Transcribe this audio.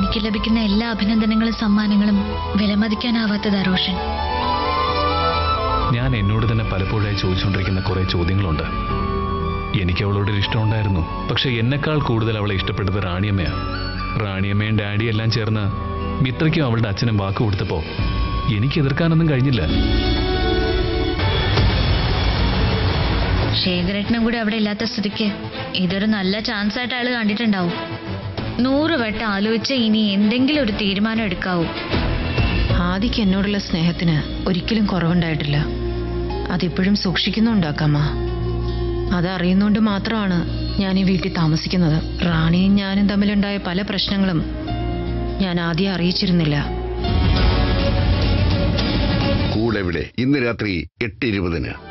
എനിക്ക് ലഭിക്കുന്ന എല്ലാ അഭിനന്ദനങ്ങളും സമ്മാനങ്ങളും വിലമതിക്കാനാവാത്തതാ റോഷൻ ഞാൻ എന്നോട് തന്നെ പലപ്പോഴായി ചോദിച്ചുകൊണ്ടിരിക്കുന്ന കുറെ ചോദ്യങ്ങളുണ്ട് എനിക്ക് അവളോട് ഒരു ഇഷ്ടമുണ്ടായിരുന്നു പക്ഷെ എന്നെക്കാൾ കൂടുതൽ അവളെ ഇഷ്ടപ്പെട്ടത് റാണിയമ്മയാ റാണിയമ്മയും ഡാഡിയും എല്ലാം ചേർന്ന് മിത്രയ്ക്കും അവളുടെ അച്ഛനും വാക്ക് കൊടുത്തപ്പോ എനിക്ക് എതിർക്കാനൊന്നും കഴിഞ്ഞില്ല ശേഖരേട്ടനും കൂടി അവിടെ ഇല്ലാത്ത സ്ഥിതിക്ക് ഇതൊരു നല്ല ചാൻസ് ആയിട്ട് അയാൾ കണ്ടിട്ടുണ്ടാവും നൂറ് വട്ടം ആലോചിച്ച് ഇനി എന്തെങ്കിലും ഒരു തീരുമാനം എടുക്കാവൂ ആദിക്ക് എന്നോടുള്ള സ്നേഹത്തിന് ഒരിക്കലും കുറവുണ്ടായിട്ടില്ല അതിപ്പോഴും സൂക്ഷിക്കുന്നുണ്ടാക്കാമ്മ അതറിയുന്നോണ്ട് മാത്രമാണ് ഞാൻ ഈ വീട്ടിൽ താമസിക്കുന്നത് റാണിയും ഞാനും തമ്മിലുണ്ടായ പല പ്രശ്നങ്ങളും ഞാൻ ആദ്യം അറിയിച്ചിരുന്നില്ല കൂടെ ഇവിടെ ഇന്ന് രാത്രി എട്ട് ഇരുപതിന്